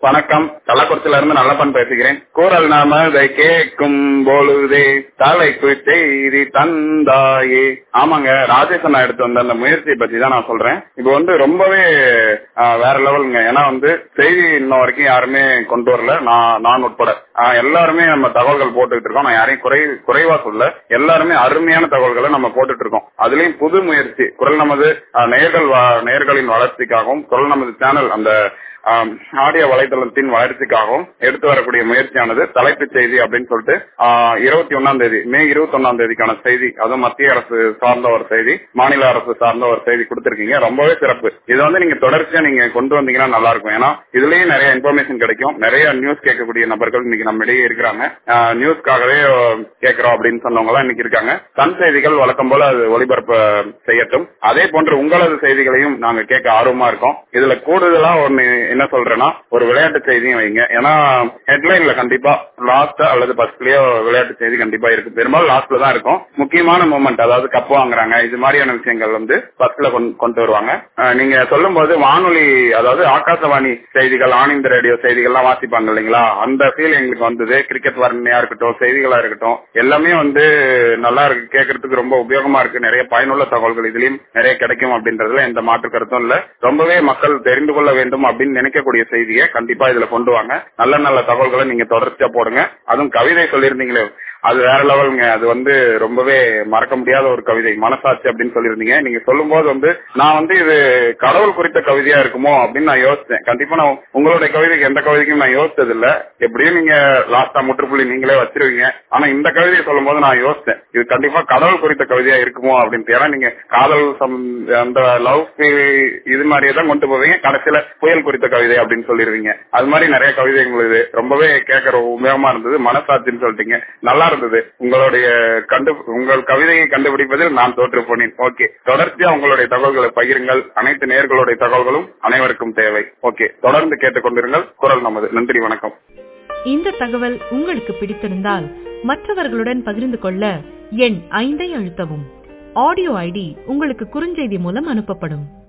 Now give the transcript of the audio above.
வணக்கம் கள்ளக்குறிச்சியில இருந்து நல்லப்பன் பேசுகிறேன் கூறல் நாம இதை கேட்கும் பொழுதே தலைப்பு செய்தி தந்தாயே ஆமாங்க ராஜேஷன் எடுத்து வந்த அந்த முயற்சியை பத்தி தான் நான் சொல்றேன் இப்போ வந்து ரொம்பவே ஆஹ், வேற லெவலுங்க ஏன்னா வந்து செய்தி இன்ன வரைக்கும் யாருமே கொண்டு வரல நான் நான் உட்பட ஆஹ், எல்லாருமே நம்ம தகவல்கள் போட்டுக்கிட்டு இருக்கோம் நான் யாரையும் குறை குறைவா சொல்ல எல்லாருமே அருமையான தகவல்களை நம்ம போட்டுட்டு இருக்கோம் அதுலயும் புது முயற்சி குரல் நமது ஆஹ், நேயர்கள் வ- நேயர்களின் வளர்ச்சிக்காகவும் குரல் நமது சேனல் அந்த ஆம், ஆடியோ வலைதளத்தின் வளர்ச்சிக்காகவும் எடுத்து வரக்கூடிய முயற்சியானது தலைப்புச் செய்தி அப்படின்னு சொல்லிட்டு இருபத்தி ஒன்னாம் தேதி மே இருபத்தி ஒன்னாம் தேதிக்கான செய்தி அதுவும் மத்திய அரசு சார்ந்த ஒரு செய்தி மாநில அரசு சார்ந்த ஒரு செய்தி கொடுத்திருக்கீங்க ரொம்பவே சிறப்பு இது வந்து நீங்க தொடர்ச்சியா நீங்க கொண்டு வந்தீங்கன்னா நல்லா இருக்கும் ஏன்னா இதுலயும் நிறைய இன்ஃபர்மேஷன் கிடைக்கும் நிறைய நியூஸ் கேட்கக்கூடிய நபர்கள் இன்னைக்கு நம்ம இடையே இருக்கிறாங்க ஆஹ், நியூஸ்க்காகவே அஹ், கேட்கிறோம் அப்படின்னு சொன்னவங்க எல்லாம் இன்னைக்கு இருக்காங்க சன் செய்திகள் வழக்கம் போல அது ஒளிபரப்ப செய்யட்டும் அதே போன்று உங்களது செய்திகளையும் நாங்க கேட்க ஆர்வமா இருக்கோம் இதுல கூடுதலா ஒண்ணு என்ன சொல்றேன்னா ஒரு விளையாட்டு செய்தியும் வைங்க ஏன்னா ஹெட்லைன்ல கண்டிப்பா லாஸ்ட் அல்லது ஃபர்ஸ்ட்லயோ விளையாட்டு செய்தி கண்டிப்பா இருக்கு பெரும்பாலும் லாஸ்ட்ல தான் இருக்கும் முக்கியமான மூமெண்ட் அதாவது கப் வாங்குறாங்க இது மாதிரியான விஷயங்கள் வந்து ஃபர்ஸ்ட்ல கொண்டு வருவாங்க அஹ் நீங்க சொல்லும் போது வானொலி அதாவது ஆகாசவாணி செய்திகள் ஆன் இந்த ரேடியோ செய்திகள்லாம் வாசிப்பாங்க இல்லைங்களா அந்த ஃபீல் எங்களுக்கு வந்தது கிரிக்கெட் வர்ணையா இருக்கட்டும் செய்திகளா இருக்கட்டும் எல்லாமே வந்து நல்லா இருக்கு கேட்கறதுக்கு ரொம்ப உபயோகமா இருக்கு நிறைய பயனுள்ள தகவல்கள் இதுலயும் நிறைய கிடைக்கும் அப்படின்றதுல எந்த மாற்று கருத்தும் இல்ல ரொம்பவே மக்கள் தெரிந்து கொள்ள வேண்டும் அப்படின்னு நினைக்கக்கூடிய செய்தியை கண்டிப்பா இதுல கொண்டு வாங்க நல்ல நல்ல தகவல்களை நீங்க தொடர்ச்சியா போடுங்க அதுவும் கவிதை சொல்லியிருந்தீங்களே அது வேற லெவலுங்க அது வந்து ரொம்பவே மறக்க முடியாத ஒரு கவிதை மனசாட்சி அப்படின்னு சொல்லியிருந்தீங்க நீங்க சொல்லும் போது வந்து நான் வந்து இது கடவுள் குறித்த கவிதையா இருக்குமோ அப்படின்னு நான் யோசிச்சேன் கண்டிப்பா நான் உங்களுடைய கவிதைக்கு எந்த கவிதைக்கும் நான் யோசிச்சது இல்ல எப்படியும் நீங்க லாஸ்டா முற்றுப்புள்ளி நீங்களே வச்சிருவீங்க ஆனா இந்த கவிதையை சொல்லும் போது நான் யோசிச்சேன் இது கண்டிப்பா கடவுள் குறித்த கவிதையா இருக்குமோ அப்படின்ட்டு ஏன்னா நீங்க காதல் சம்- அந்த லவ் இது மாதிரியே தான் கொண்டு போவீங்க கடைசியில புயல் குறித்த கவிதை அப்படின்னு சொல்லிருவீங்க அது மாதிரி நிறைய கவிதைகள் இது ரொம்பவே கேட்கற உபயோகமா இருந்தது மனசாட்சின்னு சொல்லிட்டீங்க நல்லா இருந்தது உங்களுடைய கண்டு உங்கள் கவிதையை கண்டுபிடிப்பதில் நான் தோற்று போனேன் ஓகே தொடர்ச்சியா உங்களுடைய தகவல்களை பகிருங்கள் அனைத்து நேர்களுடைய தகவல்களும் அனைவருக்கும் தேவை ஓகே தொடர்ந்து கேட்டுக்கொண்டிருங்கள் குரல் நமது நன்றி வணக்கம் இந்த தகவல் உங்களுக்கு பிடித்திருந்தால் மற்றவர்களுடன் பகிர்ந்து கொள்ள எண் ஐந்தை அழுத்தவும் ஆடியோ ஐடி உங்களுக்கு குறுஞ்செய்தி மூலம் அனுப்பப்படும்